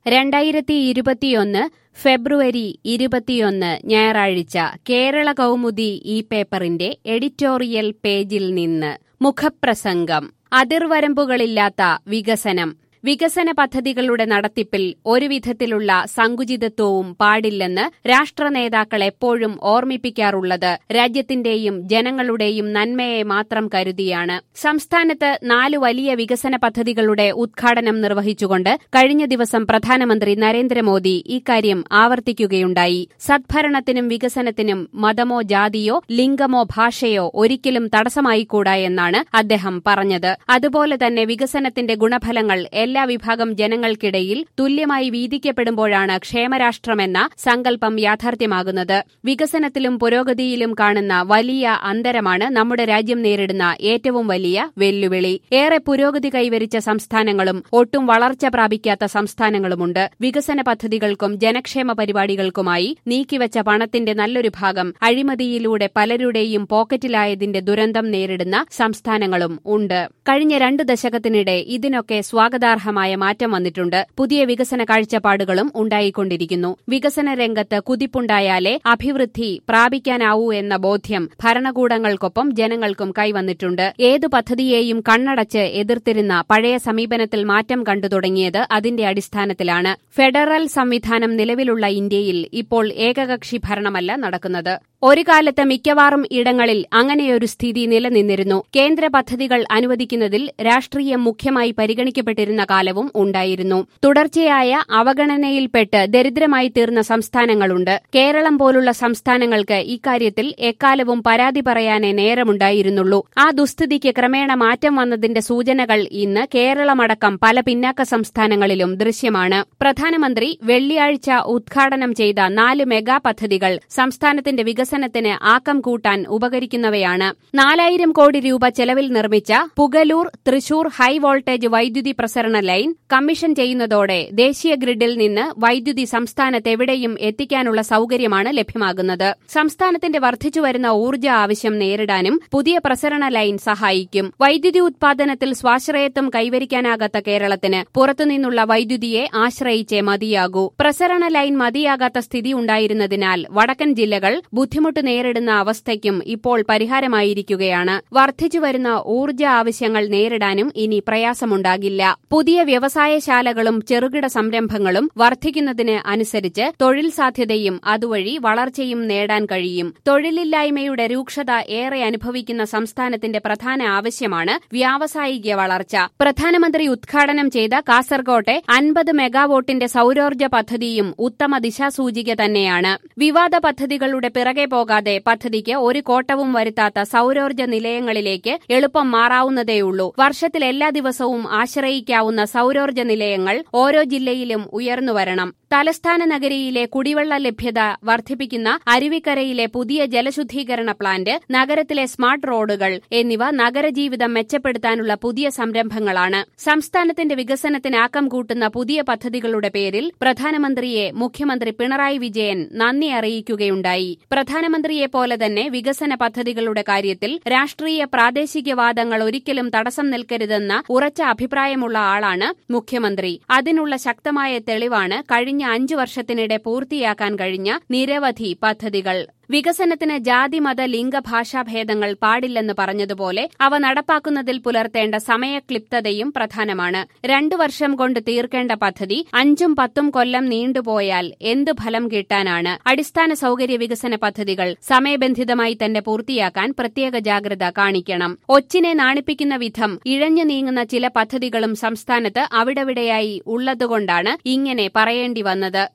രണ്ടായിരത്തി ഇരുപത്തിയൊന്ന് ഫെബ്രുവരി ഇരുപത്തിയൊന്ന് ഞായറാഴ്ച കേരള കൗമുദി ഈ പേപ്പറിന്റെ എഡിറ്റോറിയൽ പേജിൽ നിന്ന് മുഖപ്രസംഗം അതിർവരമ്പുകളില്ലാത്ത വികസനം വികസന പദ്ധതികളുടെ നടത്തിപ്പിൽ ഒരുവിധത്തിലുള്ള സങ്കുചിതത്വവും പാടില്ലെന്ന് രാഷ്ട്ര നേതാക്കൾ എപ്പോഴും ഓർമ്മിപ്പിക്കാറുള്ളത് രാജ്യത്തിന്റെയും ജനങ്ങളുടെയും നന്മയെ മാത്രം കരുതിയാണ് സംസ്ഥാനത്ത് നാല് വലിയ വികസന പദ്ധതികളുടെ ഉദ്ഘാടനം നിർവഹിച്ചുകൊണ്ട് കഴിഞ്ഞ ദിവസം പ്രധാനമന്ത്രി നരേന്ദ്രമോദി ഇക്കാര്യം ആവർത്തിക്കുകയുണ്ടായി സദ്ഭരണത്തിനും വികസനത്തിനും മതമോ ജാതിയോ ലിംഗമോ ഭാഷയോ ഒരിക്കലും തടസ്സമായിക്കൂടാ എന്നാണ് അദ്ദേഹം പറഞ്ഞത് അതുപോലെ തന്നെ വികസനത്തിന്റെ ഗുണഫലങ്ങൾ എല്ലാ വിഭാഗം ജനങ്ങൾക്കിടയിൽ തുല്യമായി വീതിക്കപ്പെടുമ്പോഴാണ് ക്ഷേമരാഷ്ട്രമെന്ന സങ്കല്പം യാഥാർത്ഥ്യമാകുന്നത് വികസനത്തിലും പുരോഗതിയിലും കാണുന്ന വലിയ അന്തരമാണ് നമ്മുടെ രാജ്യം നേരിടുന്ന ഏറ്റവും വലിയ വെല്ലുവിളി ഏറെ പുരോഗതി കൈവരിച്ച സംസ്ഥാനങ്ങളും ഒട്ടും വളർച്ച പ്രാപിക്കാത്ത സംസ്ഥാനങ്ങളുമുണ്ട് വികസന പദ്ധതികൾക്കും ജനക്ഷേമ പരിപാടികൾക്കുമായി നീക്കിവച്ച പണത്തിന്റെ നല്ലൊരു ഭാഗം അഴിമതിയിലൂടെ പലരുടെയും പോക്കറ്റിലായതിന്റെ ദുരന്തം നേരിടുന്ന സംസ്ഥാനങ്ങളും ഉണ്ട് കഴിഞ്ഞ രണ്ടു ദശകത്തിനിടെ ഇതിനൊക്കെ സ്വാഗതാർഹമായ മാറ്റം വന്നിട്ടുണ്ട് പുതിയ വികസന കാഴ്ചപ്പാടുകളും ഉണ്ടായിക്കൊണ്ടിരിക്കുന്നു വികസന രംഗത്ത് കുതിപ്പുണ്ടായാലേ അഭിവൃദ്ധി പ്രാപിക്കാനാവൂ എന്ന ബോധ്യം ഭരണകൂടങ്ങൾക്കൊപ്പം ജനങ്ങൾക്കും കൈവന്നിട്ടുണ്ട് ഏതു പദ്ധതിയെയും കണ്ണടച്ച് എതിർത്തിരുന്ന പഴയ സമീപനത്തിൽ മാറ്റം കണ്ടു തുടങ്ങിയത് അതിന്റെ അടിസ്ഥാനത്തിലാണ് ഫെഡറൽ സംവിധാനം നിലവിലുള്ള ഇന്ത്യയിൽ ഇപ്പോൾ ഏകകക്ഷി ഭരണമല്ല നടക്കുന്നത് ഒരു കാലത്ത് മിക്കവാറും ഇടങ്ങളിൽ അങ്ങനെയൊരു സ്ഥിതി നിലനിന്നിരുന്നു കേന്ദ്ര പദ്ധതികൾ അനുവദിക്കുന്നതിൽ രാഷ്ട്രീയം മുഖ്യമായി പരിഗണിക്കപ്പെട്ടിരുന്ന കാലവും ഉണ്ടായിരുന്നു തുടർച്ചയായ അവഗണനയിൽപ്പെട്ട് ദരിദ്രമായി തീർന്ന സംസ്ഥാനങ്ങളുണ്ട് കേരളം പോലുള്ള സംസ്ഥാനങ്ങൾക്ക് ഇക്കാര്യത്തിൽ എക്കാലവും പരാതി പറയാനേ നേരമുണ്ടായിരുന്നുള്ളൂ ആ ദുസ്ഥിതിക്ക് ക്രമേണ മാറ്റം വന്നതിന്റെ സൂചനകൾ ഇന്ന് കേരളമടക്കം പല പിന്നാക്ക സംസ്ഥാനങ്ങളിലും ദൃശ്യമാണ് പ്രധാനമന്ത്രി വെള്ളിയാഴ്ച ഉദ്ഘാടനം ചെയ്ത നാല് മെഗാ പദ്ധതികൾ സംസ്ഥാനത്തിന്റെ വികസനത്തിന് ആക്കം കൂട്ടാൻ ഉപകരിക്കുന്നവയാണ് നാലായിരം കോടി രൂപ ചെലവിൽ നിർമ്മിച്ച പുഗലൂർ തൃശൂർ ഹൈ വോൾട്ടേജ് വൈദ്യുതി പ്രസരണ ലൈൻ കമ്മീഷൻ ചെയ്യുന്നതോടെ ദേശീയ ഗ്രിഡിൽ നിന്ന് വൈദ്യുതി സംസ്ഥാനത്തെവിടെയും എത്തിക്കാനുള്ള സൌകര്യമാണ് ലഭ്യമാകുന്നത് സംസ്ഥാനത്തിന്റെ വർദ്ധിച്ചുവരുന്ന ഊർജ്ജ ആവശ്യം നേരിടാനും പുതിയ പ്രസരണ ലൈൻ സഹായിക്കും വൈദ്യുതി ഉത്പാദനത്തിൽ സ്വാശ്രയത്വം കൈവരിക്കാനാകാത്ത കേരളത്തിന് പുറത്തുനിന്നുള്ള വൈദ്യുതിയെ ആശ്രയിച്ചേ മതിയാകൂ പ്രസരണ ലൈൻ മതിയാകാത്ത സ്ഥിതി ഉണ്ടായിരുന്നതിനാൽ വടക്കൻ ജില്ലകൾ ബുദ്ധിമുട്ട് നേരിടുന്ന അവസ്ഥയ്ക്കും ഇപ്പോൾ പരിഹാരമായിരിക്കുകയാണ് വർദ്ധിച്ചുവരുന്ന ഊർജ്ജ ആവശ്യങ്ങൾ നേരിടാനും ഇനി പ്രയാസമുണ്ടാകില്ല പുതിയ വ്യവസായശാലകളും ചെറുകിട സംരംഭങ്ങളും വർദ്ധിക്കുന്നതിന് അനുസരിച്ച് തൊഴിൽ സാധ്യതയും അതുവഴി വളർച്ചയും നേടാൻ കഴിയും തൊഴിലില്ലായ്മയുടെ രൂക്ഷത ഏറെ അനുഭവിക്കുന്ന സംസ്ഥാനത്തിന്റെ പ്രധാന ആവശ്യമാണ് വ്യാവസായിക വളർച്ച പ്രധാനമന്ത്രി ഉദ്ഘാടനം ചെയ്ത കാസർകോട്ടെ അൻപത് മെഗാവോട്ടിന്റെ സൌരോർജ്ജ പദ്ധതിയും ഉത്തമ ദിശാസൂചിക തന്നെയാണ് വിവാദ പദ്ധതികളുടെ പിറകെ പോകാതെ പദ്ധതിക്ക് ഒരു കോട്ടവും വരുത്താത്ത സൌരോർജ്ജ നിലയങ്ങളിലേക്ക് എളുപ്പം മാറാവുന്നതേയുള്ളൂ വർഷത്തിൽ എല്ലാ ദിവസവും ആശ്രയിക്കാവുന്ന സൌരോർജ്ജ നിലയങ്ങൾ ഓരോ ജില്ലയിലും ഉയർന്നുവരണം തലസ്ഥാന നഗരിയിലെ കുടിവെള്ള ലഭ്യത വർദ്ധിപ്പിക്കുന്ന അരുവിക്കരയിലെ പുതിയ ജലശുദ്ധീകരണ പ്ലാന്റ് നഗരത്തിലെ സ്മാർട്ട് റോഡുകൾ എന്നിവ നഗരജീവിതം മെച്ചപ്പെടുത്താനുള്ള പുതിയ സംരംഭങ്ങളാണ് സംസ്ഥാനത്തിന്റെ വികസനത്തിന് ആക്കം കൂട്ടുന്ന പുതിയ പദ്ധതികളുടെ പേരിൽ പ്രധാനമന്ത്രിയെ മുഖ്യമന്ത്രി പിണറായി വിജയൻ നന്ദി അറിയിക്കുകയുണ്ടായി പ്രധാനമന്ത്രിയെ പോലെ തന്നെ വികസന പദ്ധതികളുടെ കാര്യത്തിൽ രാഷ്ട്രീയ പ്രാദേശികവാദങ്ങൾ ഒരിക്കലും തടസ്സം നിൽക്കരുതെന്ന ഉറച്ച അഭിപ്രായമുള്ള ആളാണ് മുഖ്യമന്ത്രി അതിനുള്ള ശക്തമായ തെളിവാണ് കഴിഞ്ഞ അഞ്ചു വർഷത്തിനിടെ പൂർത്തിയാക്കാൻ കഴിഞ്ഞ നിരവധി പദ്ധതികൾ വികസനത്തിന് ജാതി മത ലിംഗ ഭാഷാഭേദങ്ങൾ പാടില്ലെന്ന് പറഞ്ഞതുപോലെ അവ നടപ്പാക്കുന്നതിൽ പുലർത്തേണ്ട സമയക്ലിപ്തതയും പ്രധാനമാണ് രണ്ടു വർഷം കൊണ്ട് തീർക്കേണ്ട പദ്ധതി അഞ്ചും പത്തും കൊല്ലം നീണ്ടുപോയാൽ എന്തു ഫലം കിട്ടാനാണ് അടിസ്ഥാന സൌകര്യ വികസന പദ്ധതികൾ സമയബന്ധിതമായി തന്നെ പൂർത്തിയാക്കാൻ പ്രത്യേക ജാഗ്രത കാണിക്കണം ഒച്ചിനെ നാണിപ്പിക്കുന്ന വിധം ഇഴഞ്ഞു നീങ്ങുന്ന ചില പദ്ധതികളും സംസ്ഥാനത്ത് അവിടെവിടെയായി ഉള്ളതുകൊണ്ടാണ് ഇങ്ങനെ പറയേണ്ടി വന്നത്